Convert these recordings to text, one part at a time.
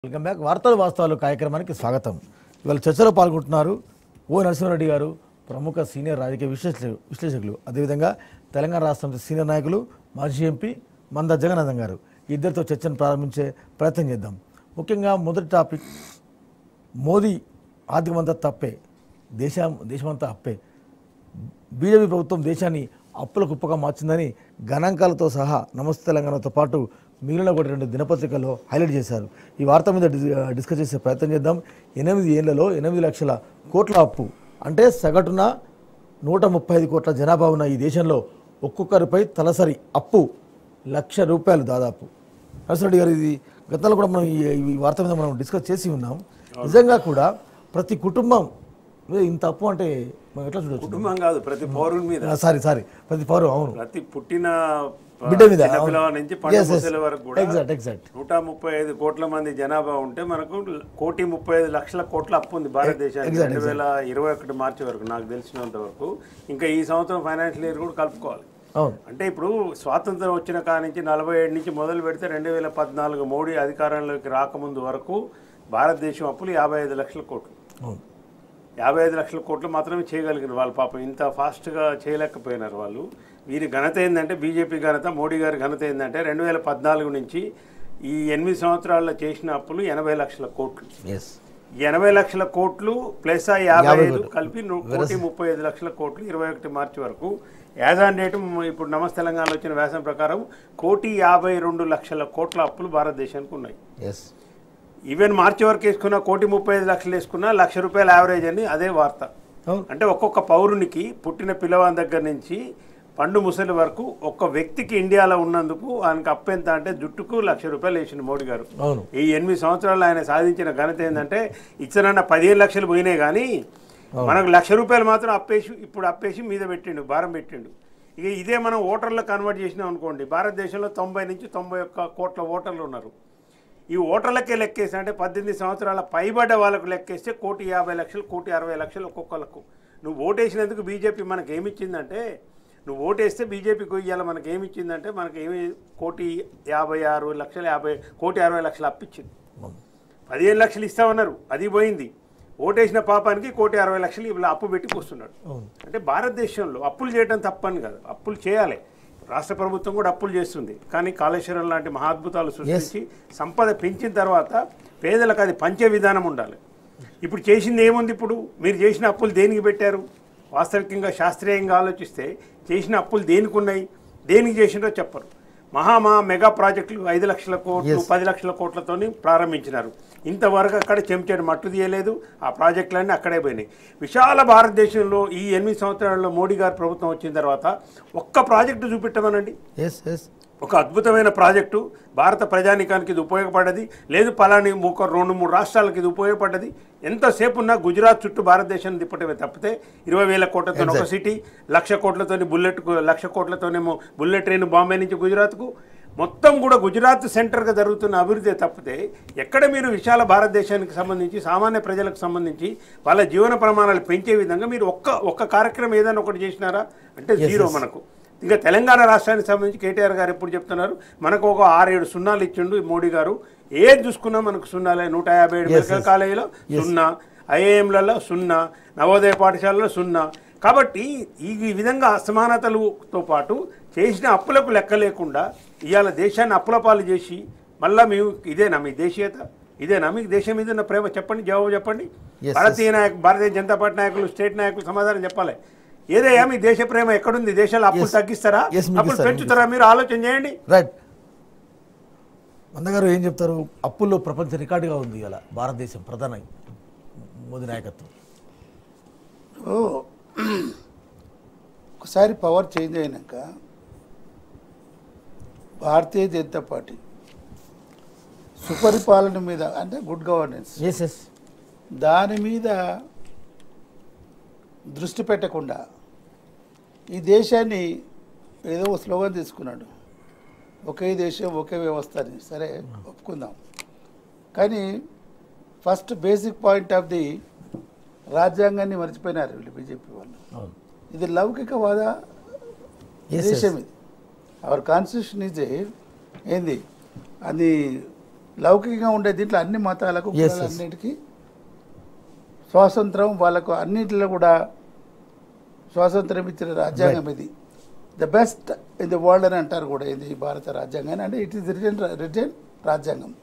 Welcome back వార్తలు వాస్తవాలు కార్యక్రమానికి స్వాగతం ఇవాళ చర్చలో పాల్గొంటున్నారు ఓ నరసింహారెడ్డి గారు ప్రముఖ సీనియర్ రాజకీయ విశ్లేషకులు విశ్లేషకులు అదేవిధంగా తెలంగాణ రాష్ట్రం సీనియర్ నాయకులు మాజీ ఎంపీ మంద జగన్నాథం గారు ఈ ఇద్దరితో చర్చను ప్రారంభించే ప్రయత్నం చేద్దాం ముఖ్యంగా మొదటి టాపిక్ మోదీ ఆర్థికమంతా తప్పే దేశం దేశమంతా అప్పే బీజేపీ ప్రభుత్వం దేశాన్ని అప్పుల కుప్పగా మార్చిందని గణాంకాలతో సహా నమస్తే తెలంగాణతో పాటు మిగిలిన ఒకటి రెండు దినపత్రికల్లో హైలైట్ చేశారు ఈ వార్త మీద డి- డిస్కస్ చేసే ప్రయత్నం చేద్దాం ఎనిమిది ఏళ్లలో ఎనిమిది లక్షల కోట్ల అప్పు అంటే సగటున నూట ముప్పై ఐదు కోట్ల జనాభా ఉన్న ఈ దేశంలో ఒక్కొక్కరిపై తలసరి అప్పు లక్ష రూపాయలు దాదాపు నరసింహరెడ్డి గారు ఇది గతంలో కూడా మనం ఈ ఈ వార్త మీద మనం డిస్కస్ చేసి ఉన్నాం నిజంగా కూడా ప్రతి కుటుంబం మీద ఇంత అప్పు అంటే మనం ఎట్లా చూడొచ్చు కుటుంబం కాదు ప్రతి పౌరుని మీద సారీ సారీ ప్రతి పౌరు అవును ప్రతి పుట్టిన బిడ్డ మీద, చిన్న అవును. పిల్లవాడి నుంచి పండు Yes, yes. ముసలి వరకు కూడా ఎగ్జాక్ట్ ఎగ్జాక్ట్ నూట ముప్పై ఐదు కోట్ల మంది జనాభా ఉంటే మనకు కోటి ముప్పై ఐదు లక్షల కోట్ల అప్పు ఉంది భారతదేశానికి Exact, రెండు వేల ఇరవై ఒకటి మార్చి వరకు నాకు తెలిసినంత వరకు ఇంకా ఈ సంవత్సరం ఫైనాన్షియల్ ఇయర్ కూడా కలుపుకోవాలి అవును అంటే ఇప్పుడు స్వాతంత్రం వచ్చిన కాడి నుంచి నలభై ఏడు నుంచి మొదలు పెడితే రెండు వేల పద్నాలుగు మోడీ అధికారంలోకి రాకముందు వరకు భారతదేశం అప్పులు యాభై ఐదు లక్షల కోట్లు అవును యాభై ఐదు లక్షల కోట్లు మాత్రమే చేయగలిగిన వాళ్ళు పాపం ఇంత ఫాస్ట్గా చేయలేకపోయినారు వాళ్ళు వీరి ఘనత ఏంటంటే బీజేపీ ఘనత మోడీ గారి ఘనత ఏంటంటే రెండు వేల పద్నాలుగు నుంచి ఈ ఎనిమిది సంవత్సరాల్లో చేసిన అప్పులు ఎనభై లక్షల కోట్లు ఎస్ ఈ ఎనభై లక్షల కోట్లు ప్లస్ ఆ యాభై ఐదు కలిపి ను- కోటి ముప్పై ఐదు లక్షల కోట్లు ఇరవై ఒకటి మార్చి వరకు యాజ్ ఆన్ డేట్ మ- ఇప్పుడు నమస్తే తెలంగాణలో వచ్చిన వ్యాసం ప్రకారం కోటి యాభై రెండు లక్షల కోట్ల అప్పులు భారతదేశానికి ఉన్నాయి ఎస్ ఈవెన్ మార్చి వరకు వేసుకున్న కోటి ముప్పై ఐదు లక్షలు వేసుకున్న లక్ష రూపాయల యావరేజ్ అని అదే వార్త అవును అంటే ఒక్కొక్క పౌరునికి పుట్టిన పిల్లవాని దగ్గర నుంచి పండు ముసలి వరకు ఒక్క వ్యక్తికి ఇండియాలో ఉన్నందుకు ఆయనకు అప్పు ఎంత అంటే జుట్టుకు లక్ష రూపాయలు వేసిండు మోడీ గారు అవును ఈ ఎనిమిది సంవత్సరాలు ఆయన సాధించిన ఘనత ఏంటంటే ఇచ్చినన్న పదిహేను లక్షలు పోయినాయి కానీ మనకు లక్ష రూపాయలు మాత్రం అప్పేసి ఇప్పుడు అప్పేసి మీద పెట్టిండు భారం పెట్టిండు ఇక ఇదే మనం ఓటర్లో కన్వర్ట్ చేసినాం అనుకోండి భారతదేశంలో తొంభై నుంచి తొంభై ఒక్క కోట్ల ఓటర్లు ఉన్నారు ఈ ఓటర్లకే లెక్కేసి అంటే పద్దెనిమిది సంవత్సరాల పైబడ్డ వాళ్ళకు లెక్కేస్తే కోటి యాభై లక్షలు కోటి అరవై లక్షలు ఒక్కొక్కలకు నువ్వు ఓటేసినందుకు బీజేపీ మనకి ఏమిచ్చిందంటే నువ్వు ఓటేస్తే బీజేపీకి ఇవాళ మనకి ఏమిచ్చిందంటే మనకి ఏమి కోటి యాభై ఆరు లక్షలు యాభై కోటి అరవై లక్షలు అప్పిచ్చింది అవును పదిహేను లక్షలు ఇస్తామన్నారు అది పోయింది ఓటేసిన పాపానికి కోటి అరవై లక్షలు ఇలా అప్పు పెట్టి కూస్తున్నాడు అవును అంటే భారతదేశంలో అప్పులు చేయడం తప్పని కాదు అప్పులు చేయాలి రాష్ట్ర ప్రభుత్వం కూడా అప్పులు చేస్తుంది కానీ కాళేశ్వరం లాంటి మహాద్భుతాలు సృష్టించి సంపద పెంచిన తర్వాత పేదలకు అది పంచే విధానం ఉండాలి ఇప్పుడు చేసింది ఏముంది ఇప్పుడు మీరు చేసిన అప్పులు దేనికి పెట్టారు వాస్తవికంగా శాస్త్రీయంగా ఆలోచిస్తే చేసిన అప్పులు దేనికి ఉన్నాయి దేనికి చేసినో చెప్పరు మహామహా మెగా ప్రాజెక్టులు ఐదు లక్షల కోట్లు పది లక్షల కోట్లతోని ప్రారంభించినారు ఇంతవరకు అక్కడ చెంచాడు మట్టు తీయలేదు ఆ ప్రాజెక్టులన్నీ అక్కడే పోయినాయి విశాల భారతదేశంలో ఈ ఎనిమిది సంవత్సరాల్లో మోడీ గారి ప్రభుత్వం వచ్చిన తర్వాత ఒక్క ప్రాజెక్టు చూపెట్టమనండి ఎస్ ఎస్ ఒక అద్భుతమైన ప్రాజెక్టు భారత ప్రజానికానికి ఇది ఉపయోగపడ్డది లేదు పలాని ఒక రెండు మూడు రాష్ట్రాలకు ఇది ఉపయోగపడ్డది ఎంతసేపు ఉన్నా గుజరాత్ చుట్టూ భారతదేశం తిప్పటమే తప్పితే ఇరవై వేల కోట్లతో ఒక సిటీ లక్ష కోట్లతోని బుల్లెట్ లక్ష కోట్లతోనేమో బుల్లెట్ ట్రైన్ బాంబే నుంచి గుజరాత్కు మొత్తం కూడా గుజరాత్ సెంటర్గా జరుగుతున్న అభివృద్ధి తప్పితే ఎక్కడ మీరు విశాల భారతదేశానికి సంబంధించి సామాన్య ప్రజలకు సంబంధించి వాళ్ళ జీవన ప్రమాణాలు పెంచే విధంగా మీరు ఒక్క ఒక్క కార్యక్రమం ఏదైనా ఒకటి చేసినారా అంటే జీరో మనకు ఇంకా తెలంగాణ రాష్ట్రానికి సంబంధించి కేటీఆర్ గారు ఎప్పుడు చెప్తున్నారు మనకు ఒక ఆరేడు సున్నాలు ఇచ్చిండు ఈ మోడీ గారు ఏది చూసుకున్నా మనకు సున్నాలే నూట యాభై ఏడు మెడికల్ కాలేజీలో సున్నా ఐఏఎంలలో సున్నా నవోదయ పాఠశాలలో సున్నా కాబట్టి ఈ ఈ విధంగా అసమానతలతో పాటు చేసిన అప్పులకు లెక్క లేకుండా ఇవాళ దేశాన్ని అప్పుల పాలు చేసి మళ్ళా మేము ఇదేనా మీ దేశీయత ఇదేనా మీకు దేశం మీద ఉన్న ప్రేమ చెప్పండి జవాబు చెప్పండి Yes, భారతీయ నాయకు భారతీయ జనతా పార్టీ నాయకులు స్టేట్ నాయకులు సమాధానం చెప్పాలి ఏదయ్యా మీ దేశ ప్రేమ ఎక్కడుంది దేశాలు అప్పులు Yes. తగ్గిస్తారా Yes, మీకు అప్పులు ఇస్తారు, పెంచుతారా మీరు ఆలోచన చేయండి రైట్ మందగారు ఏం చెప్తారు అప్పుల్లో ప్రపంచ రికార్డుగా ఉంది ఇలా భారతదేశం ప్రధాన మోదీ నాయకత్వం ఓ ఒకసారి పవర్ చేంజ్ అయినాక భారతీయ జనతా పార్టీ సుపరిపాలన మీద అంటే గుడ్ గవర్నెన్స్ ఎస్ ఎస్ దాని మీద దృష్టి పెట్టకుండా ఈ దేశాన్ని ఏదో ఒక స్లోగన్ తీసుకున్నాడు ఒకే దేశం ఒకే వ్యవస్థ అని సరే ఒప్పుకుందాం కానీ first basic point of the రాజ్యాంగాన్ని మర్చిపోయినారు వీళ్ళు బీజేపీ వాళ్ళు అవును ఇది లౌకికవాద Yes, దేశం ఇది అవర్ కాన్స్టిట్యూషన్ ఈజ్ ఏంది అది లౌకికంగా ఉండే దీంట్లో అన్ని మతాలకు Yes, కులాలు yes. అన్నిటికీ స్వాతంత్రం వాళ్ళకు అన్నింటిలో కూడా స్వాతంత్రం ఇచ్చిన రాజ్యాంగం ఇది the best in the world అని అంటారు కూడా ఇది భారత రాజ్యాంగాన్ని అంటే ఇట్ ఈస్ రిటర్న్ రిటర్న్ రాజ్యాంగం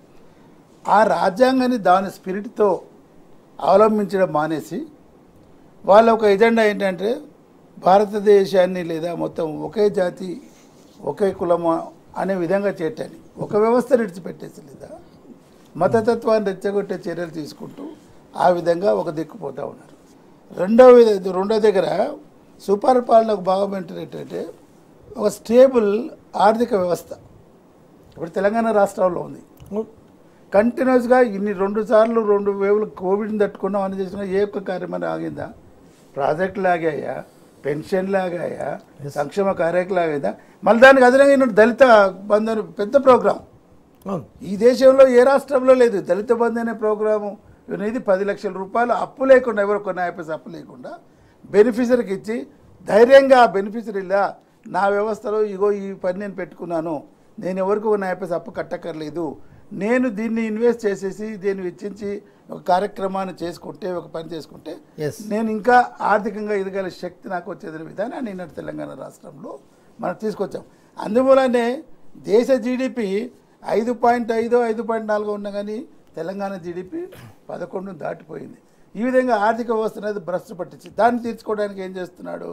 ఆ రాజ్యాంగాన్ని దాని స్పిరిట్తో అవలంబించడం మానేసి వాళ్ళ ఒక ఎజెండా ఏంటంటే భారతదేశాన్ని లేదా మొత్తం ఒకే జాతి ఒకే కులము అనే విధంగా చేయటాన్ని ఒక వ్యవస్థ విడిచిపెట్టేసి లేదా మతతత్వాన్ని రెచ్చగొట్టే చర్యలు తీసుకుంటూ ఆ విధంగా ఒక దిక్కుపోతూ ఉన్నారు రెండవ విధ- రెండో దగ్గర సుపరిపాలనకు భాగం ఏంటంటే ఒక స్టేబుల్ ఆర్థిక వ్యవస్థ ఇప్పుడు తెలంగాణ రాష్ట్రంలో ఉంది కంటిన్యూస్గా ఇన్ని రెండు సార్లు రెండు వేవులు కోవిడ్ని తట్టుకున్నాం అని చేసిన ఏ ఒక్క కార్యక్రమం ఆగిందా ప్రాజెక్టులు ఆగాయా పెన్షన్లు ఆగాయా సంక్షేమ కార్యక్రమాలు ఆగిందా మళ్ళీ దానికి అదనంగా ఈనాడు దళిత బంధు పెద్ద ప్రోగ్రాం అవును ఈ దేశంలో ఏ రాష్ట్రంలో లేదు దళిత బంధు అనే ప్రోగ్రాము అనేది పది లక్షల రూపాయలు అప్పు లేకుండా ఎవరు కొన్ని పైసా అప్పు లేకుండా బెనిఫిషరీకి ఇచ్చి ధైర్యంగా ఆ బెనిఫిషరీలా నా వ్యవస్థలో ఇగో ఈ పని నేను పెట్టుకున్నాను నేను ఎవరికి ఒక పైసా అప్పు కట్టక్కర్లేదు నేను దీన్ని ఇన్వెస్ట్ చేసేసి దీన్ని వెచ్చించి ఒక కార్యక్రమాన్ని చేసుకుంటే ఒక పని చేసుకుంటే Yes. నేను ఇంకా ఆర్థికంగా ఎదగల శక్తి నాకు వచ్చేదనే విధానాన్ని ఈనాడు తెలంగాణ రాష్ట్రంలో మనం తీసుకొచ్చాం అందువలనే దేశ జీడిపి ఐదు పాయింట్ ఐదు ఐదు పాయింట్ నాలుగు ఉన్నా కానీ తెలంగాణ జీడిపి పదకొండు దాటిపోయింది ఈ విధంగా ఆర్థిక వ్యవస్థ అనేది భ్రష్టు పట్టించి దాన్ని తీర్చుకోవడానికి ఏం చేస్తున్నాడు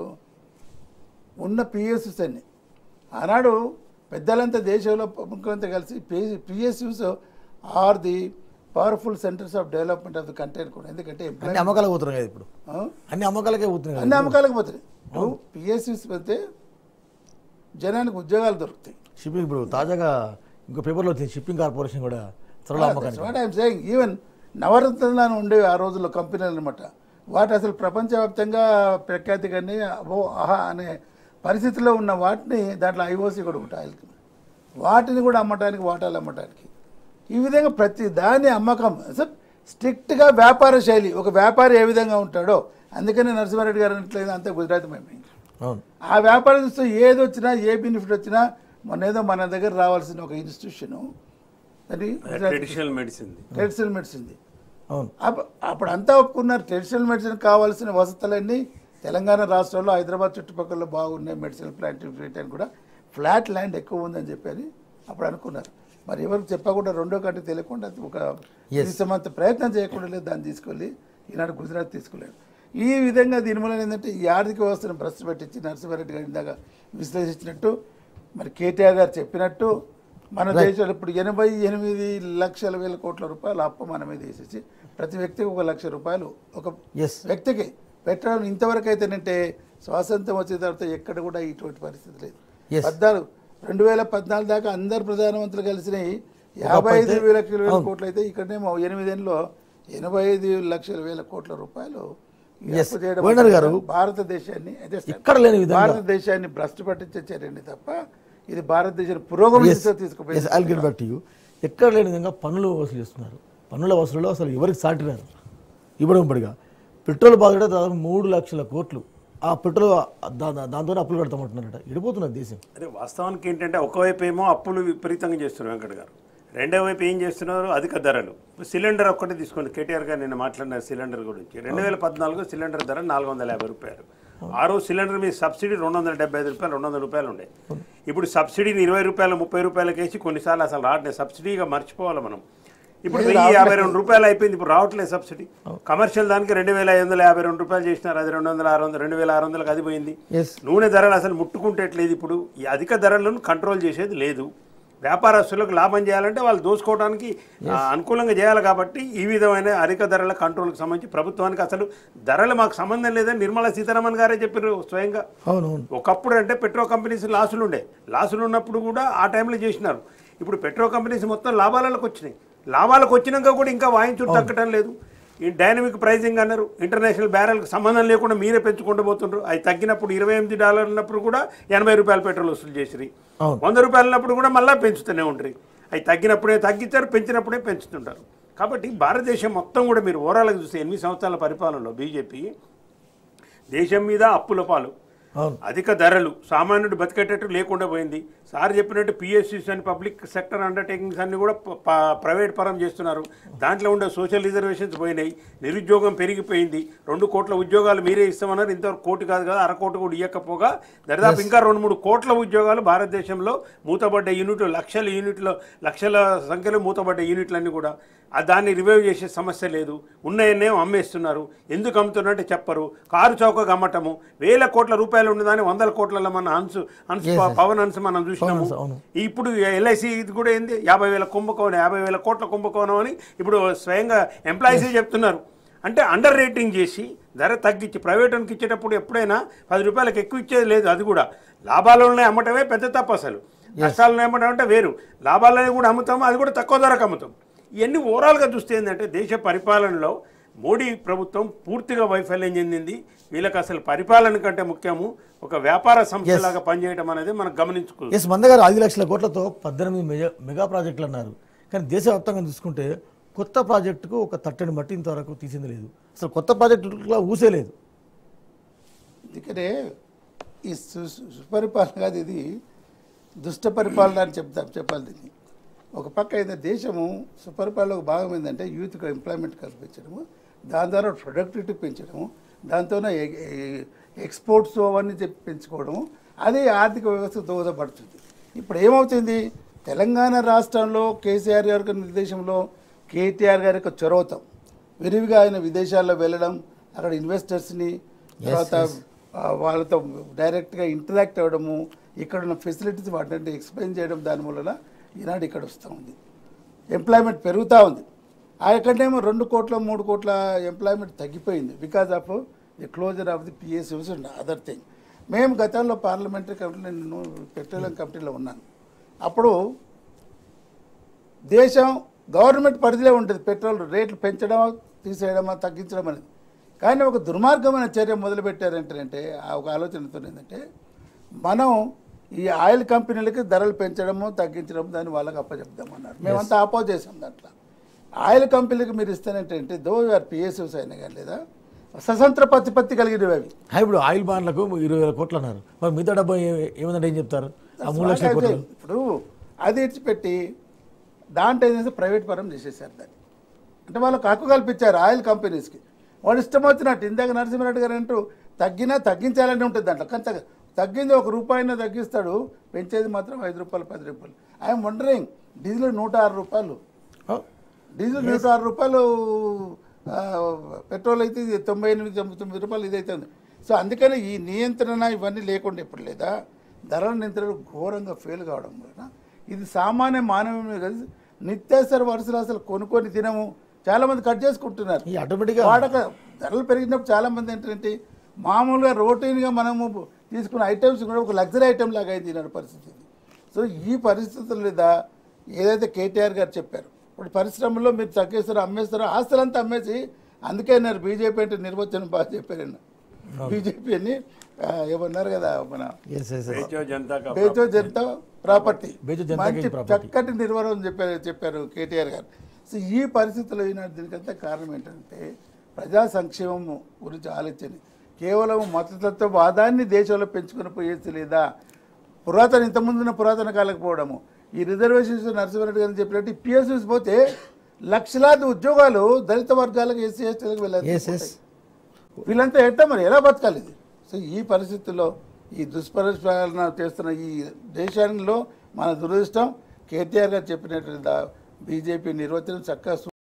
ఉన్న పిఎస్యూస్ అన్ని ఆనాడు పెద్దలంతా దేశంలో ముఖ్యమంత్రి కలిసి PSUs are the powerful centres of development of the country అనుకోండి ఎందుకంటే అన్ని employment- అమ్మకాలకు పోతున్నాయి కదా ఇప్పుడు ఆ? అన్ని అమ్మకాలకే పోతున్నాయి అన్ని కదా అమ్మకాలకు పోతున్నాయి నువ్వు పిఎస్యూస్ పెడితే జనానికి ఉద్యోగాలు దొరుకుతాయి షిప్పింగ్ ఇప్పుడు తాజాగా ఇంకో పేపర్లో వచ్చింది షిప్పింగ్ కార్పొరేషన్ కూడా త్వరలో అమ్మకానికి వాట్ ఐఎమ్ సేయింగ్ ఈవెన్ నవరత్నాలు ఉండేవి ఆ రోజుల్లో కంపెనీలు అనమాట వాటి అసలు ప్రపంచవ్యాప్తంగా ప్రఖ్యాతి కానీ అబో ఆహా అనే పరిస్థితిలో ఉన్న వాటిని దాంట్లో ఐఓసి కూడా ఒకటి ఆయిల్కి వాటిని కూడా అమ్మటానికి వాటాలు అమ్మటానికి ఈ విధంగా ప్రతి దాని అమ్మకం అసలు స్ట్రిక్ట్గా వ్యాపార శైలి ఒక వ్యాపారి ఏ విధంగా ఉంటాడో అందుకని నరసింహారెడ్డి గారు అన్నట్లేదు అంతా గుజరాత్ మేము అవును ఆ వ్యాపారం చూస్తే ఏది వచ్చినా ఏ బెనిఫిట్ వచ్చినా మన ఏదో మన దగ్గర రావాల్సిన ఒక ఇన్స్టిట్యూషను అది ట్రెడిషనల్ మెడిసిన్ ట్రెడిషనల్ మెడిసిన్ అవును అప్- అప్పుడు అంతా ఒప్పుకున్నారు ట్రెడిషనల్ మెడిసిన్ కావాల్సిన వసతులన్నీ తెలంగాణ రాష్ట్రంలో హైదరాబాద్ చుట్టుపక్కల బాగున్నాయి మెడిసిన్ ప్లాంట్ అని కూడా ఫ్లాట్ ల్యాండ్ ఎక్కువ ఉందని చెప్పని అప్పుడు అనుకున్నారు మరి ఎవరికి చెప్పకుండా రెండో కంటే తెలియకుండా ఒక Yes. సమంత ప్రయత్నం చేయకుండా లేదు దాన్ని తీసుకెళ్ళి ఈనాడు గుజరాత్ తీసుకెళ్ళారు ఈ విధంగా దీని మూలన ఏంటంటే ఈ ఆర్థిక వ్యవస్థను భ్రష్టు పెట్టించి నరసింహారెడ్డి గారి ఇందాక విశ్లేషించినట్టు మరి కేటీఆర్ గారు చెప్పినట్టు మన దేశంలో ఇప్పుడు ఎనభై ఎనిమిది లక్షల వేల కోట్ల రూపాయలు అప్పు మన మీద వేసేసి ప్రతి వ్యక్తికి ఒక లక్ష రూపాయలు ఒక ఎస్ వ్యక్తికి పెట్టడం ఇంతవరకు అయితేనంటే స్వాతంత్రం వచ్చిన తర్వాత ఎక్కడ కూడా ఇటువంటి పరిస్థితి లేదు Yes. పద్నాలుగు రెండు వేల పద్నాలుగు దాకా అందరు ప్రధానమంత్రులు కలిసినాయి యాభై ఐదు అయితే- వేల కిలో వేల అవును. కోట్లు అయితే ఇక్కడనేమో ఎనిమిదేళ్ళలో ఎనభై ఐదు లక్షల వేల కోట్ల రూపాయలు ఈ Yes. అప్పు చేయడం గవర్నర్ గారు, భారతదేశాన్ని అయితే ఇక్కడ లేని విధంగా- భారతదేశాన్ని భ్రష్టు పట్టించే చర్యండి తప్ప ఇది భారతదేశాన్ని పురోగమన దిశలో తీసుకుపోయింది yes I'll get back to you ఎక్కడ లేని విధంగా పన్నులు వసూలు చేస్తున్నారు పన్నుల వసూలులో అసలు ఎవరికి సాటిరారు ఇవ్వడం పడిగా పెట్రోల్ బాధ దాదాపు మూడు లక్షల కోట్లు ఆ పెట్రోల్ దా- దా- దాంతోనే అప్పులు కడతామంటున్నారట ఎడిపోతున్నది దేశం అదే వాస్తవానికి ఏంటంటే ఒకవైపు ఏమో అప్పులు విపరీతంగా చేస్తున్నారు వెంకట్ గారు రెండో వైపు ఏం చేస్తున్నారు అధిక ధరలు సిలిండర్ ఒక్కటే తీసుకోండి కేటీఆర్ గారు నిన్న మాట్లాడిన సిలిండర్ గురించి రెండు వేల పద్నాలుగు సిలిండర్ ధర నాలుగు వందల యాభై రూపాయలు ఆ రోజు సిలిండర్ మీద సబ్సిడీ రెండు వందల డెబ్బై ఐదు రూపాయలు రెండు వందల రూపాయలు ఉండే ఇప్పుడు సబ్సిడీని ఇరవై రూపాయలు ముప్పై రూపాయలకి వేసి కొన్నిసార్లు అసలు రావట్లేదు సబ్సిడీగా మర్చిపోవాలి మనం ఇప్పుడు వెయ్యి యాభై రెండు రూపాయలు అయిపోయింది ఇప్పుడు రావట్లేదు సబ్సిడీ కమర్షియల్ దానికి రెండు వేల ఐదు వందల యాభై రెండు రూపాయలు చేసినారు అది రెండు వందల ఆరు వందలు రెండు వేల ఆరు వందలకు అది పోయింది ఎస్ నూనె ధరలు అసలు ముట్టుకుంటట్లేదు ఇప్పుడు ఈ అధిక ధరలను కంట్రోల్ చేసేది లేదు వ్యాపారస్తులకు లాభం చేయాలంటే వాళ్ళు దోసుకోవడానికి ఆ, అనుకూలంగా చేయాలి కాబట్టి ఈ విధమైన అధిక ధరల కంట్రోల్కి సంబంధించి ప్రభుత్వానికి అసలు ధరలు మాకు సంబంధం లేదని నిర్మలా సీతారామన్ గారే చెప్పారు స్వయంగా అవును అవును ఒకప్పుడు అంటే పెట్రో కంపెనీస్ లాసులు ఉండే లాసులు ఉన్నప్పుడు కూడా ఆ టైంలో చేసినారు ఇప్పుడు పెట్రో కంపెనీస్ మొత్తం లాభాలకు వచ్చినాయి లాభాలకు వచ్చినాక కూడా ఇంకా వాయించుడు తగ్గటం లేదు ఈ డైనమిక్ ప్రైజింగ్ అన్నారు ఇంటర్నేషనల్ బ్యారెల్కి సంబంధం లేకుండా మీరే పెంచుకుంటూ పోతుండ్రు అవి తగ్గినప్పుడు ఇరవై ఎనిమిది డాలర్లు ఉన్నప్పుడు కూడా ఎనభై రూపాయల పెట్రోల్ వసూలు చేసిరి అవును. వంద రూపాయలు ఉన్నప్పుడు కూడా మళ్ళీ పెంచుతూనే ఉంటారు అవి తగ్గినప్పుడే తగ్గించారు పెంచినప్పుడే పెంచుతుంటారు కాబట్టి భారతదేశం మొత్తం కూడా మీరు ఓవరాల్గా చూస్తే ఎనిమిది సంవత్సరాల పరిపాలనలో బీజేపీ దేశం మీద అప్పుల పాలు అవును అధిక ధరలు సామాన్యుడు బతికేటట్టు లేకుండా పోయింది సార్ చెప్పినట్టు పిఎస్సిస్ అని పబ్లిక్ సెక్టర్ అండర్టేకింగ్స్ అన్ని కూడా ప- ప- ప్రైవేట్ పరం చేస్తున్నారు దాంట్లో ఉండే సోషల్ రిజర్వేషన్స్ పోయినాయి నిరుద్యోగం పెరిగిపోయింది రెండు కోట్ల ఉద్యోగాలు మీరే ఇస్తామన్నారు ఇంతవరకు కోటి కాదు కదా అర కోటి కూడా ఇవ్వకపోగా దరిదాపు ఇంకా రెండు మూడు కోట్ల ఉద్యోగాలు భారతదేశంలో మూతబడ్డ యూనిట్లు లక్షల యూనిట్లు లక్షల సంఖ్యలో మూతబడ్డ యూనిట్లన్నీ కూడా ఆ దాన్ని రివైవ్ చేసే సమస్య లేదు ఉన్నాయన్నేమో అమ్మేస్తున్నారు ఎందుకు అమ్ముతున్నారంటే చెప్పరు కారు చౌకగా అమ్మటము వేల కోట్ల రూపాయలు ఉన్నదాన్ని వందల కోట్లలో మన హన్స్ హన్స్ Yes, yes. పవన్ హన్స్ మనం చూసినాము హన్స్, అవును. ఇప్పుడు ఎల్ఐసి ఇది కూడా ఏంది యాభై వేల కుంభకోణం యాభై వేల కోట్ల కుంభకోణం అని ఇప్పుడు స్వయంగా ఎంప్లాయీసే చెప్తున్నారు అంటే అండర్ రేటింగ్ చేసి ధర తగ్గించి ప్రైవేట్ వానికి ఇచ్చేటప్పుడు ఎప్పుడైనా పది రూపాయలకు ఎక్కువ ఇచ్చేది లేదు అది కూడా లాభాలలో అమ్మటమే పెద్ద తప్పు అసలు నష్టాలను అమ్మటం అంటే వేరు లాభాలని కూడా అమ్ముతాము అది కూడా తక్కువ ధరకు అమ్ముతాం ఇవన్నీ ఓవరాల్గా చూస్తే ఏంటంటే దేశ పరిపాలనలో మోడీ ప్రభుత్వం పూర్తిగా వైఫల్యం చెందింది వీళ్ళకి అసలు పరిపాలన కంటే ముఖ్యము ఒక వ్యాపార సంస్థలాగా పనిచేయడం అనేది మనం గమనించుకో ఎస్ మంద గారు ఐదు లక్షల కోట్లతో పద్దెనిమిది మెగా మెగా ప్రాజెక్టులు అన్నారు కానీ దేశవ్యాప్తంగా చూసుకుంటే కొత్త ప్రాజెక్టుకు ఒక తట్టని మట్టి ఇంతవరకు తీసింది లేదు అసలు కొత్త ప్రాజెక్టులో ఊసే లేదు అందుకనే ఈ సు- సు- సుపరిపాలన కాదు ఇది దుష్ట పరిపాలన అని చెప్తాం చెప్పాలి దీన్ని ఒక పక్క అయితే దేశము సుపరిపాలన ఒక భాగం ఏంటంటే యూత్కి ఎంప్లాయ్మెంట్ కల్పించడము దాని ద్వారా ప్రొడక్టివిటీ పెంచడము దాంతోనే ఎ- ఎ- ఎక్స్పోర్ట్స్ అవన్నీ చెప్పి పెంచుకోవడము అది ఆర్థిక వ్యవస్థ దోహదపడుతుంది ఇప్పుడు ఏమవుతుంది తెలంగాణ రాష్ట్రంలో కేసీఆర్ గారి యొక్క నిర్దేశంలో కేటీఆర్ గారి యొక్క చొరవతం విరివిగా ఆయన విదేశాల్లో వెళ్ళడం అక్కడ ఇన్వెస్టర్స్ని తర్వాత ఆ, వాళ్ళతో డైరెక్ట్గా ఇంటరాక్ట్ అవ్వడము ఇక్కడ ఉన్న ఫెసిలిటీస్ వాటిని ఎక్స్ప్లెయిన్ చేయడం దాని వలన ఈనాడు ఇక్కడ వస్తూ ఉంది ఎంప్లాయ్మెంట్ పెరుగుతూ ఉంది ఆ ఎక్కడేమో రెండు కోట్ల మూడు కోట్ల ఎంప్లాయ్మెంట్ తగ్గిపోయింది because of the closure of the PSUs and other thing మేము గతంలో పార్లమెంటరీ కమిటీలో నేను పెట్రోలియం కమిటీలో ఉన్నాను అప్పుడు దేశం గవర్నమెంట్ పరిధిలో ఉంటుంది పెట్రోల్ రేట్లు పెంచడమా తీసేయడమా తగ్గించడం అనేది కానీ ఒక దుర్మార్గమైన చర్య మొదలుపెట్టారంటే ఆ ఒక ఆలోచనతో ఏంటంటే మనం ఈ ఆయిల్ కంపెనీలకి ధరలు పెంచడము తగ్గించడం దాన్ని వాళ్ళకి అప్పచెప్దామన్నారు మేమంతా ఆపోజ్ చేసాం దాంట్లో ఆయిల్ కంపెనీలకు మీరు ఇస్తానంటే దో ఆర్ పిఎస్ఎస్ అయినా కానీ లేదా స్వతంత్ర ప్రతిపత్తి కలిగినవి అవి హా, ఇప్పుడు ఆయిల్ బాండ్లకు ఇరవై వేల కోట్లు అన్నారు మరి మిగతా డబ్బా ఏ- ఏముందంటే ఏం చెప్తారు ఆ మూడు లక్షల కోట్లు ఇప్పుడు అది ఇచ్చిపెట్టి దాంట్లో ఏంటంటే ప్రైవేట్ పరం చేసేసారు దాన్ని అంటే వాళ్ళకు హక్కు కల్పించారు ఆయిల్ కంపెనీస్కి వాడు ఇష్టం వచ్చినట్టు ఇందాక నరసింహారెడ్డి గారు అంటూ తగ్గినా తగ్గించాలని ఉంటుంది దాంట్లో కానీ తగ్గ- తగ్గింది ఒక రూపాయినా తగ్గిస్తాడు పెంచేది మాత్రం ఐదు రూపాయలు పది రూపాయలు ఐఎమ్ వండరింగ్ డీజిల్ నూట ఆరు రూపాయలు ఆ, డీజిల్ నూట ఆరు రూపాయలు ఆ, పెట్రోల్ అయితే ఇది తొంభై ఎనిమిది తొంభై తొమ్మిది రూపాయలు ఇది అవుతుంది సో అందుకని ఈ నియంత్రణ ఇవన్నీ లేకుండా ఇప్పుడు లేదా ధరల నియంత్రణ ఘోరంగా ఫెయిల్ కావడం వలన ఇది సామాన్య మానవుని కలిసి నిత్యావసర వరుసలు అసలు కొనుక్కొని తినము చాలా మంది కట్ చేసుకుంటున్నారు ఈ ఆటోమేటిక్గా వాడక ధరలు పెరిగినప్పుడు చాలా మంది ఏంటంటే మామూలుగా రొటీన్గా మనము తీసుకున్న ఐటమ్స్ కూడా ఒక లగ్జరీ ఐటమ్ లాగా అయింది ఈనాడు పరిస్థితి ఇది. సో ఈ పరిస్థితుల మీద ఏదైతే కేటీఆర్ గారు చెప్పారు ఇప్పుడు పరిశ్రమల్లో మీరు తగ్గేస్తారో అమ్మేస్తారో ఆస్తులంతా అమ్మేసి అందుకే అన్నారు బీజేపీ అంటే నిర్వచనం బాగా చెప్పారు బీజేపీ అని ఆ, ఏమన్నారు కదా మన ఎస్ ఎస్ ఎస్ బేచో జనతా కా బేజో జనతా ప్రాపర్టీ బేజో జనతా కి మంచి ప్రాపర్టీ. చక్కటి నిర్వహణ చెప్పారు చెప్పారు కేటీఆర్ గారు సో ఈ పరిస్థితుల్లో ఈనాడు దీనికంతా కారణం ఏంటంటే ప్రజా సంక్షేమం గురించి ఆలోచన కేవలం మతతత్వ వాదాన్ని దేశంలో పెంచుకొని పోయేది లేదా పురాతన ఇంతకుముందున్న పురాతన కాలకు పోవడము ఈ రిజర్వేషన్స్ నరసింహారెడ్డి గారు చెప్పినట్టు పిఎస్యూస్ పోతే లక్షలాది ఉద్యోగాలు దళిత వర్గాలకు ఎస్సీ ఎస్టీలకు వెళ్ళాలి ఎస్ ఎస్ వీళ్ళంతా ఎట్టా మరి ఎలా బతకాలి ఇది సో ఈ పరిస్థితుల్లో ఈ దుష్పరిపాలన చేస్తున్న ఈ దేశంలో మన దురదృష్టం కేటీఆర్ గారు చెప్పినట్టు బీజేపీ నిర్వచనం చక్కగా